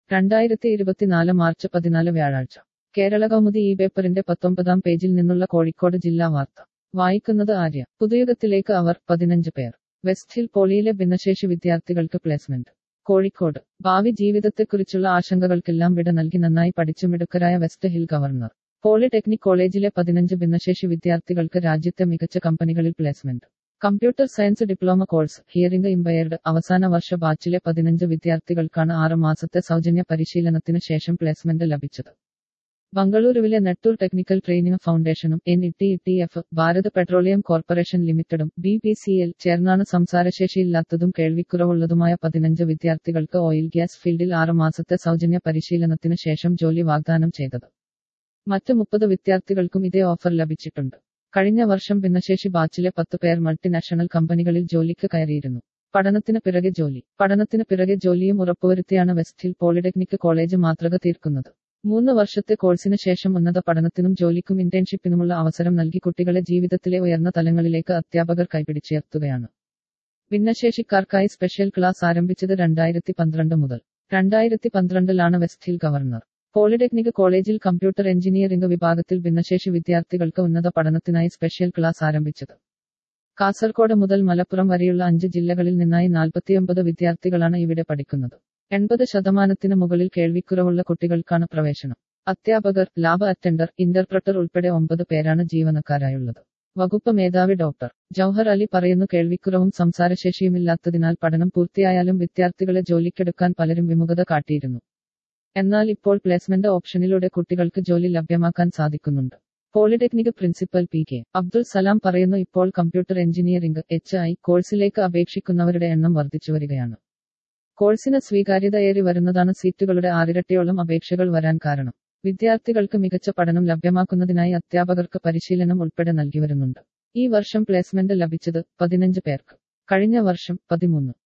രണ്ടായിരത്തി ഇരുപത്തിനാല് മാർച്ച് പതിനാല് വ്യാഴാഴ്ച കേരള കൗമുദി ഈ പേപ്പറിന്റെ പത്തൊമ്പതാം പേജിൽ നിന്നുള്ള കോഴിക്കോട് ജില്ലാ വാർത്ത വായിക്കുന്നത് ആര്യ പുതുയുഗത്തിലേക്ക് അവർ പതിനഞ്ച് പേർ വെസ്റ്റ് ഹിൽ പോളിയിലെ ഭിന്നശേഷി വിദ്യാർത്ഥികൾക്ക് പ്ലേസ്മെന്റ് കോഴിക്കോട് ഭാവി ജീവിതത്തെക്കുറിച്ചുള്ള ആശങ്കകൾക്കെല്ലാം വിട നൽകി നന്നായി പഠിച്ചു മിടുക്കരായ വെസ്റ്റ് ഹിൽ ഗവർണർ പോളിടെക്നിക് കോളേജിലെ പതിനഞ്ച് ഭിന്നശേഷി വിദ്യാർത്ഥികൾക്ക് രാജ്യത്തെ മികച്ച കമ്പനികളിൽ placement computer science diploma course hearing impaired അവസാന വർഷ ബാച്ചിലെ പതിനഞ്ച് വിദ്യാർത്ഥികൾക്കാണ് ആറ് മാസത്തെ സൗജന്യ പരിശീലനത്തിന് ശേഷം പ്ലേസ്മെന്റ് ലഭിച്ചത് ബംഗളൂരുവിലെ നെട്ടൂർ ടെക്നിക്കൽ ട്രെയിനിംഗ് ഫൗണ്ടേഷനും N E T T F Bharat petroleum corporation ലിമിറ്റഡും ബി പി സി എൽ ചേർന്നാണ് സംസാരശേഷിയില്ലാത്തതും കേൾവിക്കുറവുള്ളതുമായ പതിനഞ്ച് വിദ്യാർത്ഥികൾക്ക് ഓയിൽ ഗ്യാസ് ഫീൽഡിൽ ആറ് മാസത്തെ സൗജന്യ പരിശീലനത്തിന് ശേഷം ജോലി വാഗ്ദാനം ചെയ്തത് മറ്റ് മുപ്പത് വിദ്യാർത്ഥികൾക്കും ഇതേ ഓഫർ ലഭിച്ചിട്ടുണ്ട് കഴിഞ്ഞ വർഷം ഭിന്നശേഷി ബാച്ചിലെ പത്ത് പേർ മൾട്ടിനാഷണൽ കമ്പനികളിൽ ജോലിക്ക് കയറിയിരുന്നു പഠനത്തിന് പിറകെ ജോലി പഠനത്തിന് പിറകെ ജോലിയും ഉറപ്പുവരുത്തിയാണ് വെസ്റ്റ് ഹിൽ പോളിടെക്നിക് കോളേജ് മാതൃക തീർക്കുന്നത് മൂന്ന് വർഷത്തെ കോഴ്സിന് ശേഷം ഉന്നത പഠനത്തിനും ജോലിക്കും ഇന്റേൺഷിപ്പിനുമുള്ള അവസരം നൽകി കുട്ടികളെ ജീവിതത്തിലെ ഉയർന്ന തലങ്ങളിലേക്ക് അധ്യാപകർ കൈപിടിച്ചുയർത്തുകയാണ് ഭിന്നശേഷിക്കാർക്കായി സ്പെഷ്യൽ ക്ലാസ് ആരംഭിച്ചത് രണ്ടായിരത്തി പന്ത്രണ്ട് മുതൽ രണ്ടായിരത്തി പന്ത്രണ്ടിലാണ് വെസ്റ്റ് ഹിൽ ഗവർണർ പോളിടെക്നിക് കോളേജിൽ കമ്പ്യൂട്ടർ എഞ്ചിനീയറിംഗ് വിഭാഗത്തിൽ ഭിന്നശേഷി വിദ്യാർത്ഥികൾക്ക് ഉന്നത പഠനത്തിനായി സ്പെഷ്യൽ ക്ലാസ് ആരംഭിച്ചത് കാസർകോട് മുതൽ മലപ്പുറം വരെയുള്ള അഞ്ച് ജില്ലകളിൽ നിന്നായി നാൽപ്പത്തിയൊമ്പത് വിദ്യാർത്ഥികളാണ് ഇവിടെ പഠിക്കുന്നത് എൺപത് ശതമാനത്തിന് മുകളിൽ കേൾവിക്കുറവുള്ള കുട്ടികൾക്കാണ് പ്രവേശനം അധ്യാപകർ ലാബ് അറ്റൻഡർ ഇന്റർപ്രട്ടർ ഉൾപ്പെടെ ഒമ്പത് പേരാണ് ജീവനക്കാരായുള്ളത് വകുപ്പ് മേധാവി ഡോക്ടർ ജൌഹർ അലി പറയുന്നു കേൾവിക്കുറവും സംസാരശേഷിയുമില്ലാത്തതിനാൽ പഠനം പൂർത്തിയായാലും വിദ്യാർത്ഥികളെ ജോലിക്കെടുക്കാൻ പലരും വിമുഖത കാട്ടിയിരുന്നു എന്നാൽ ഇപ്പോൾ പ്ലേസ്മെന്റ് ഓപ്ഷനിലൂടെ കുട്ടികൾക്ക് ജോലി ലഭ്യമാക്കാൻ സാധിക്കുന്നുണ്ട് polytechnic principal P K Abdul Salam പറയുന്നു ഇപ്പോൾ കമ്പ്യൂട്ടർ എഞ്ചിനീയറിംഗ് എച്ച് ഐ കോഴ്സിലേക്ക് അപേക്ഷിക്കുന്നവരുടെ എണ്ണം വർദ്ധിച്ചുവരികയാണ് കോഴ്സിന് സ്വീകാര്യതയേറി വരുന്നതാണ് സീറ്റുകളുടെ ആറിരട്ടിയോളം അപേക്ഷകൾ വരാൻ കാരണം വിദ്യാർത്ഥികൾക്ക് മികച്ച പഠനം ലഭ്യമാക്കുന്നതിനായി അധ്യാപകർക്ക് പരിശീലനം ഉൾപ്പെടെ നൽകി വരുന്നുണ്ട് ഈ വർഷം പ്ലേസ്മെന്റ് ലഭിച്ചത് പതിനഞ്ച് പേർക്ക് കഴിഞ്ഞ വർഷം പതിമൂന്ന്